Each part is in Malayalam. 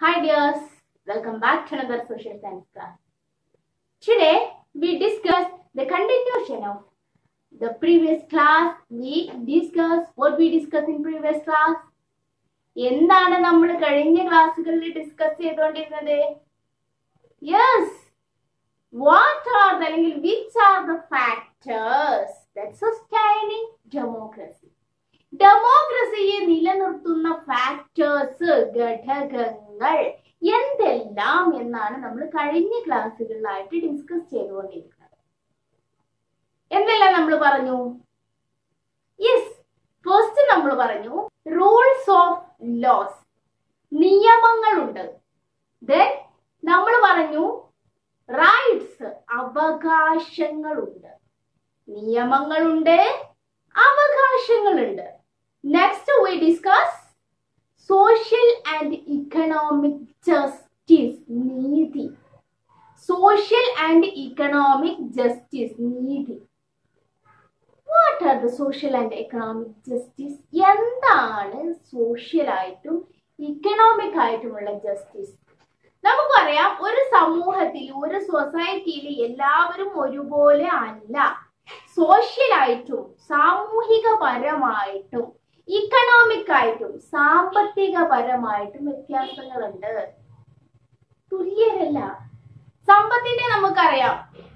Hi dears, welcome back to another social science class. Today we discuss the continuation of the previous class. We discuss what we discussed in previous class. എന്താണ് നമ്മൾ കഴിഞ്ഞ ക്ലാസ്സുകളിൽ ഡിസ്കസ് ചെയ്തുകൊണ്ടിരുന്നത് യെസ് വാട്ട് ആർ ദ അല്ലെങ്കിൽ which are the factors that sustaining democracy ഡെമോക്രസിയെ നിലനിർത്തുന്ന ഫാക്ടേഴ്സ് ഘടകങ്ങൾ എന്തെല്ലാം എന്നാണ് നമ്മൾ കഴിഞ്ഞ ക്ലാസ്സുകളിലായിട്ട് ഡിസ്കസ് ചെയ്തുകൊണ്ടിരിക്കുന്നത് എന്തെല്ലാം നമ്മൾ പറഞ്ഞു യെസ് ഫസ്റ്റ് നമ്മൾ പറഞ്ഞു റൂൾസ് ഓഫ് ലോസ് നിയമങ്ങളുണ്ട് ദെൻ നമ്മൾ പറഞ്ഞു റൈറ്റ്സ് അവകാശങ്ങളുണ്ട് നിയമങ്ങളുണ്ട് അവകാശങ്ങളുണ്ട് next we discuss social and economic justice നീതി സോഷ്യൽ ആൻഡ് ഇക്കണോമിക് ജസ്റ്റിസ് നീതി what are the social and economic justice എന്താണ് സോഷ്യലായിട്ടും ഇക്കണോമിക് ആയിട്ടുമുള്ള ജസ്റ്റിസ് നമുക്കറിയാം ഒരു സമൂഹത്തിൽ ഒരു സൊസൈറ്റിയിൽ എല്ലാവരും ഒരുപോലെ അല്ല സോഷ്യലായിട്ടും സാമൂഹികപരമായിട്ടും ഇക്കണോമിക് ആയിട്ടും സാമ്പത്തികപരമായിട്ടും വ്യത്യാസങ്ങളുണ്ട് തുല്യരല്ല സമ്പത്തിന്റെ നമുക്കറിയാം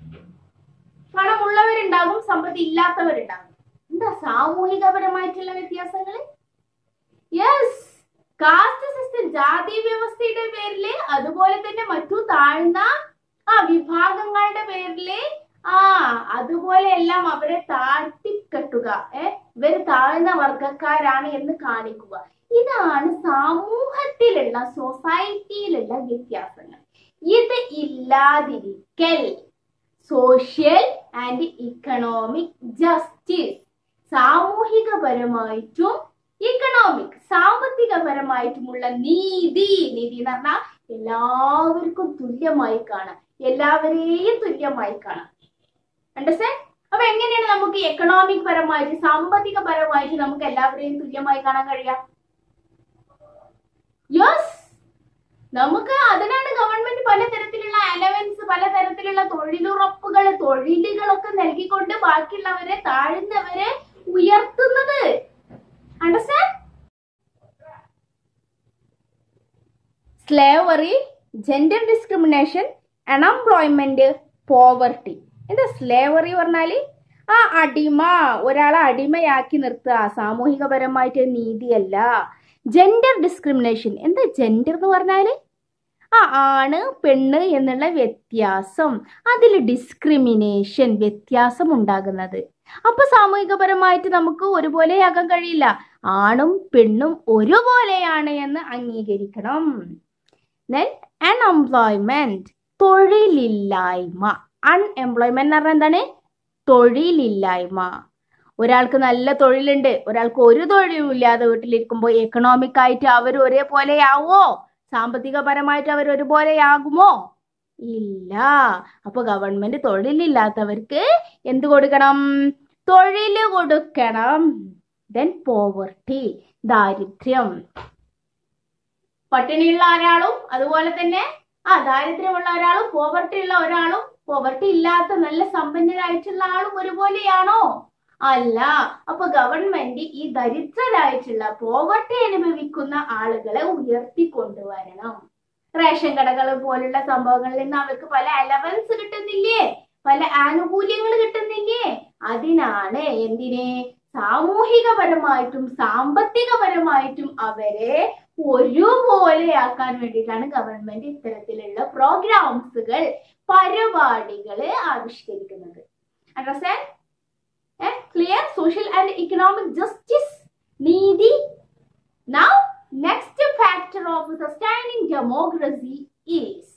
പണമുള്ളവരുണ്ടാകും സമ്പത്ത് ഇല്ലാത്തവരുണ്ടാകും എന്താ സാമൂഹികപരമായിട്ടുള്ള വ്യത്യാസങ്ങൾ യെസ് കാസ്റ്റ് സിസ്റ്റം ജാതി വ്യവസ്ഥയുടെ പേരില് അതുപോലെ തന്നെ മറ്റു താഴ്ന്ന ആ വിഭാഗങ്ങളുടെ പേരില് ആ അതുപോലെ എല്ലാം അവരെ താഴ്ത്തിക്കെട്ടുക ഏ ഇവർ താഴ്ന്ന വർഗക്കാരാണ് എന്ന് കാണിക്കുക ഇതാണ് സമൂഹത്തിലുള്ള സൊസൈറ്റിയിലുള്ള വ്യത്യാസങ്ങൾ ഇത് ഇല്ലാതിരിക്കൽ സോഷ്യൽ ആൻഡ് ഇക്കണോമിക് ജസ്റ്റിസ് സാമൂഹികപരമായിട്ടും ഇക്കണോമിക് സാമ്പത്തികപരമായിട്ടുമുള്ള നീതി നീതി എന്ന് പറഞ്ഞാൽ എല്ലാവർക്കും തുല്യമായി കാണാം എല്ലാവരെയും തുല്യമായി കാണാം അണ്ടർസ്റ്റാൻഡ് അപ്പൊ എങ്ങനെയാണ് നമുക്ക് എക്കണോമിക് പരമായിട്ട് സാമ്പത്തിക പരമായിട്ട് നമുക്ക് എല്ലാവരെയും തുല്യമായി കാണാൻ കഴിയാം യെസ് നമുക്ക് അതിനാണ് ഗവൺമെന്റ് പലതരത്തിലുള്ള അലവൻസ് പലതരത്തിലുള്ള തൊഴിലുറപ്പുകൾ തൊഴിലുകളൊക്കെ നൽകിക്കൊണ്ട് ബാക്കിയുള്ളവരെ താഴ്ന്നവരെ ഉയർത്തുന്നത് understand slavery gender discrimination unemployment poverty എന്താ സ്ലേവറി പറഞ്ഞാല് ആ അടിമ ഒരാളെ അടിമയാക്കി നിർത്തുക സാമൂഹികപരമായിട്ട് നീതിയല്ല ജെൻഡർ ഡിസ്ക്രിമിനേഷൻ എന്താ ജെൻഡർ എന്ന് പറഞ്ഞാല് ആ ആണ് പെണ്ണ് എന്നുള്ള വ്യത്യാസം അതിൽ ഡിസ്ക്രിമിനേഷൻ വ്യത്യാസം ഉണ്ടാകുന്നത് അപ്പൊ സാമൂഹികപരമായിട്ട് നമുക്ക് ഒരുപോലെയാകാൻ കഴിയില്ല ആണും പെണ്ണും ഒരുപോലെയാണ് എന്ന് അംഗീകരിക്കണം ദെൻ അൺഎംപ്ലോയ്മെന്റ് തൊഴിലില്ലായ്മ അൺഎംപ്ലോയ്മെന്റ് എന്ന് പറഞ്ഞാൽ എന്താണ് തൊഴിലില്ലായ്മ ഒരാൾക്ക് നല്ല തൊഴിലുണ്ട് ഒരാൾക്ക് ഒരു തൊഴിലും ഇല്ലാതെ വീട്ടിലിരിക്കുമ്പോൾ എക്കണോമിക് ആയിട്ട് അവർ ഒരേപോലെയാവോ സാമ്പത്തികപരമായിട്ട് അവർ ഒരുപോലെയാകുമോ ഇല്ല അപ്പൊ ഗവൺമെന്റ് തൊഴിലില്ലാത്തവർക്ക് എന്ത് കൊടുക്കണം തൊഴിൽ കൊടുക്കണം ദെൻ പോവർട്ടി ദാരിദ്ര്യം പട്ടിണിയുള്ള ഒരാളും അതുപോലെ തന്നെ ആ ദാരിദ്ര്യമുള്ള ഒരാളും പോവർട്ടി ഉള്ള ഒരാളും പോവർട്ടി ഇല്ലാത്ത നല്ല സമ്പന്നരായിട്ടുള്ള ആളും ഒരുപോലെയാണോ അല്ല അപ്പൊ ഗവൺമെന്റ് ഈ ദരിദ്രരായിട്ടുള്ള പോവർട്ടി അനുഭവിക്കുന്ന ആളുകളെ ഉയർത്തിക്കൊണ്ടുവരണം റേഷൻ കടകൾ പോലുള്ള സംഭവങ്ങളിൽ നിന്ന് അവർക്ക് പല അലവൻസ് കിട്ടുന്നില്ലേ പല ആനുകൂല്യങ്ങൾ കിട്ടുന്നില്ലേ അതിനാണ് എന്തിനെ സാമൂഹികപരമായിട്ടും സാമ്പത്തികപരമായിട്ടും അവരെ ഒരുപോലെയാക്കാൻ വേണ്ടിയിട്ടാണ് ഗവൺമെന്റ് ഇത്തരത്തിലുള്ള പ്രോഗ്രാംസുകൾ പരിപാടികൾ ആവിഷ്കരിക്കുന്നത് understand clear social and economic justice നീതി now next factor of sustaining democracy is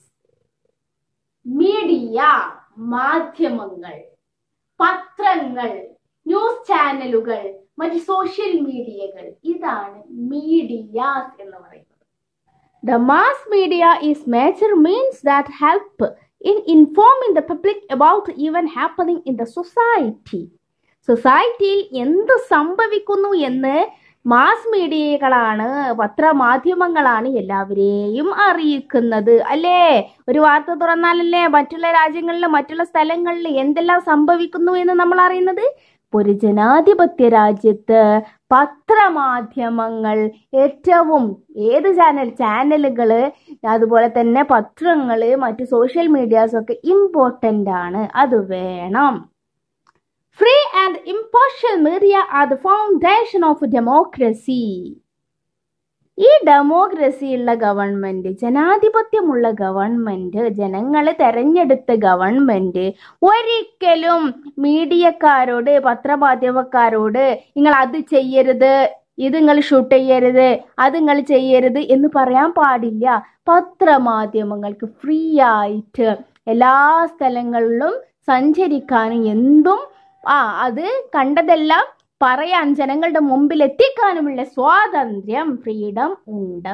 media മാധ്യമങ്ങൾ പത്രങ്ങൾ ന്യൂസ് ചാനലുകൾ മറ്റ് സോഷ്യൽ മീഡിയകൾ ഇതാണ് മീഡിയാസ് എന്ന് പറയുന്നത് the mass media is major means that help in informing the public about even happening in the society സൊസൈറ്റിയിൽ എന്ത് സംഭവിക്കുന്നു എന്ന് മാസ് മീഡിയകളാണ് പത്രമാധ്യമങ്ങളാണ് എല്ലാവരെയും അറിയിക്കുന്നത് അല്ലേ ഒരു വാർത്ത തുറന്നാലല്ലേ മറ്റുള്ള രാജ്യങ്ങളിൽ മറ്റുള്ള സ്ഥലങ്ങളിൽ എന്തെല്ലാം സംഭവിക്കുന്നു എന്ന് നമ്മൾ അറിയുന്നത് ഒരു ജനാധിപത്യ രാജ്യത്ത് പത്രമാധ്യമങ്ങൾ ഏറ്റവും ഏത് ചാനൽ ചാനലുകള് അതുപോലെ തന്നെ പത്രങ്ങള് മറ്റ് സോഷ്യൽ മീഡിയാസ് ഒക്കെ ഇമ്പോർട്ടൻ്റ് ആണ് അത് വേണം free and impartial media are the foundation of democracy ഈ ഡെമോക്രസി ഉള്ള ഗവൺമെന്റ് ജനാധിപത്യമുള്ള ഗവൺമെന്റ് ജനങ്ങളെ തെരഞ്ഞെടുത്ത ഗവൺമെന്റ് ഒരിക്കലും മീഡിയക്കാരോട് പത്രമാധ്യമക്കാരോട് നിങ്ങൾ അത് ചെയ്യരുത് ഇത് നിങ്ങൾ ഷൂട്ട് ചെയ്യരുത് അത് നിങ്ങൾ ചെയ്യരുത് എന്ന് പറയാൻ പാടില്ല പത്രമാധ്യമങ്ങൾക്ക് ഫ്രീ ആയിട്ട് എല്ലാ സ്ഥലങ്ങളിലും സഞ്ചരിക്കാനും എന്തും ആ അത് കണ്ടതെല്ലാം പറയാൻ ജനങ്ങളുടെ മുമ്പിൽ എത്തിക്കാനുമുള്ള സ്വാതന്ത്ര്യം ഫ്രീഡം ഉണ്ട്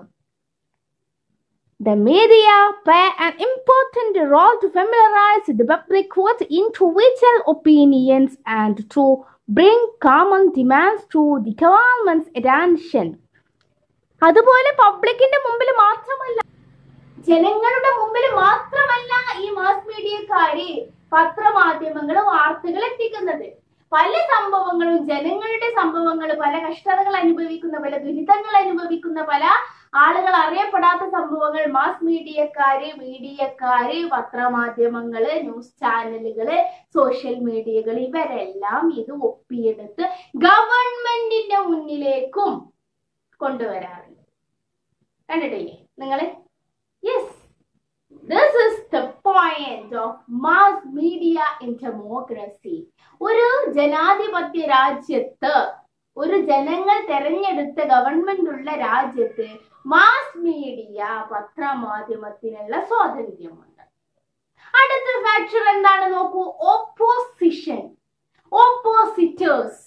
The media play an important role to familiarize the public with individual opinions and to bring common demands to the government's attention. അതുപോലെ പബ്ലിക്കിന്റെ മുമ്പിൽ മാത്രമല്ല ജനങ്ങളുടെ മുമ്പിൽ മാത്രമല്ല ഈ മാസ് മീഡിയക്കാര് പത്രമാധ്യമങ്ങൾ വാർത്തകൾ എത്തിക്കുന്നത് പല സംഭവങ്ങളും ജനങ്ങളുടെ സംഭവങ്ങൾ പല കഷ്ടതകൾ അനുഭവിക്കുന്ന പല ദുരിതങ്ങൾ അനുഭവിക്കുന്ന പല ആളുകൾ അറിയപ്പെടാത്ത സംഭവങ്ങൾ മാസ് മീഡിയക്കാര് മീഡിയക്കാര് പത്രമാധ്യമങ്ങള് ന്യൂസ് ചാനലുകള് സോഷ്യൽ മീഡിയകൾ ഇവരെല്ലാം ഇത് ഒപ്പിയെടുത്ത് ഗവൺമെന്റിന്റെ മുന്നിലേക്കും കൊണ്ടുവരാറുണ്ട് കണ്ടിട്ടില്ലേ നിങ്ങള് yes this is the point of mass media in democracy ഒരു ജനാധിപത്യ രാജ്യത്ത് ഒരു ജനങ്ങൾ തെരഞ്ഞെടുത്ത ഗവൺമെന്റ് ഉള്ള രാജ്യത്ത് മാസ് മീഡിയ പത്രമാധ്യമത്തിനുള്ള സ്വാതന്ത്ര്യമുണ്ട് അടുത്ത ഫാക്ടർ എന്താണ് നോക്കൂ ഓപ്പോസിഷൻ ഓപ്പോസിറ്റേഴ്സ്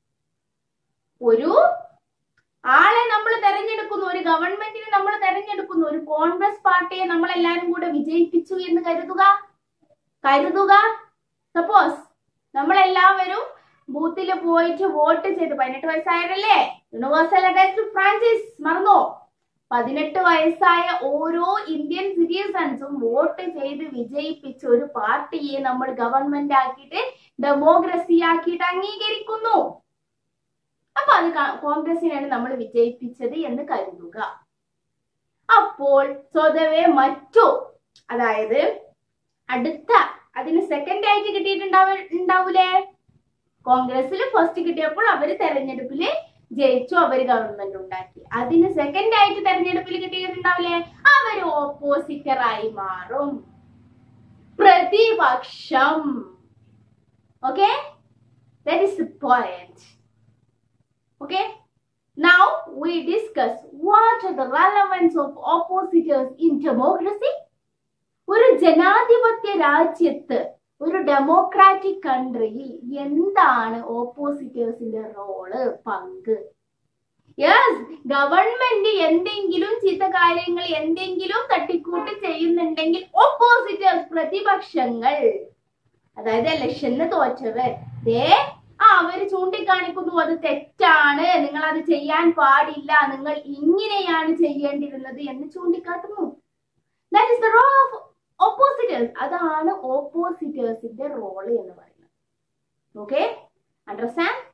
ഒരു ആളെ നമ്മൾ തെരഞ്ഞെടുക്കുന്നു ഒരു ഗവൺമെന്റിനെ നമ്മൾ തെരഞ്ഞെടുക്കുന്നു ഒരു കോൺഗ്രസ് പാർട്ടിയെ നമ്മൾ എല്ലാരും കൂടെ വിജയിപ്പിച്ചു എന്ന് കരുതുക കരുതുക സപ്പോസ് നമ്മൾ എല്ലാവരും ബൂത്തിൽ പോയിട്ട് വോട്ട് ചെയ്ത് പതിനെട്ട് വയസ്സായവരല്ലേ യൂണിവേഴ്സൽ അഡൽട്ട് ഫ്രാഞ്ചൈസ് മറന്നോ പതിനെട്ട് വയസ്സായ ഓരോ ഇന്ത്യൻ സിറ്റിസൺസും വോട്ട് ചെയ്ത് വിജയിപ്പിച്ച ഒരു പാർട്ടിയെ നമ്മൾ ഗവൺമെന്റ് ആക്കിയിട്ട് ഡെമോക്രസി ആക്കിയിട്ട് അംഗീകരിക്കുന്നു അപ്പൊ അത് കാ- കോൺഗ്രസിനാണ് നമ്മൾ വിജയിപ്പിച്ചത് എന്ന് കരുതുക അപ്പോൾ സ്വതവേ മറ്റു അതായത് അടുത്ത അതിന് സെക്കൻഡ് ആയിട്ട് കിട്ടിയിട്ടുണ്ടാവ ഉണ്ടാവൂലേ കോൺഗ്രസിൽ ഫസ്റ്റ് കിട്ടിയപ്പോൾ അവര് തെരഞ്ഞെടുപ്പില് ജയിച്ചു അവര് ഗവൺമെന്റ് ഉണ്ടാക്കി അതിന് സെക്കൻഡ് ആയിട്ട് തെരഞ്ഞെടുപ്പിൽ കിട്ടിയിട്ടുണ്ടാവില്ലേ അവര് ഓപ്പോസിറ്റർ ആയി മാറും പ്രതിപക്ഷം okay that is the point Okay. Now we discuss what are the relevance of oppositors in democracy. ഒരു ജനാധിപത്യ രാജ്യത്ത് ഒരു ഡെമോക്രാറ്റിക് കൺട്രിയിൽ എന്താണ് ഓപ്പോസിറ്റേഴ്സിന്റെ റോള് പങ്ക് യെസ് ഗവൺമെന്റ് എന്തെങ്കിലും ചീത്ത കാര്യങ്ങൾ എന്തെങ്കിലും തട്ടിക്കൂട്ട് ചെയ്യുന്നുണ്ടെങ്കിൽ ഓപ്പോസിറ്റേഴ്സ് പ്രതിപക്ഷങ്ങൾ അതായത് ഇലക്ഷന് തോറ്റവർ ദേ ആ അവര് ചൂണ്ടിക്കാണിക്കുന്നു അത് തെറ്റാണ് നിങ്ങൾ അത് ചെയ്യാൻ പാടില്ല നിങ്ങൾ ഇങ്ങനെയാണ് ചെയ്യേണ്ടിരുന്നത് എന്ന് ചൂണ്ടിക്കാട്ടുന്നു that is the role of oppositors അതാണ് ഓപ്പോസിറ്റേഴ്സിന്റെ റോള് എന്ന് പറയുന്നത് ഓക്കെ അണ്ടർസ്റ്റാൻഡ്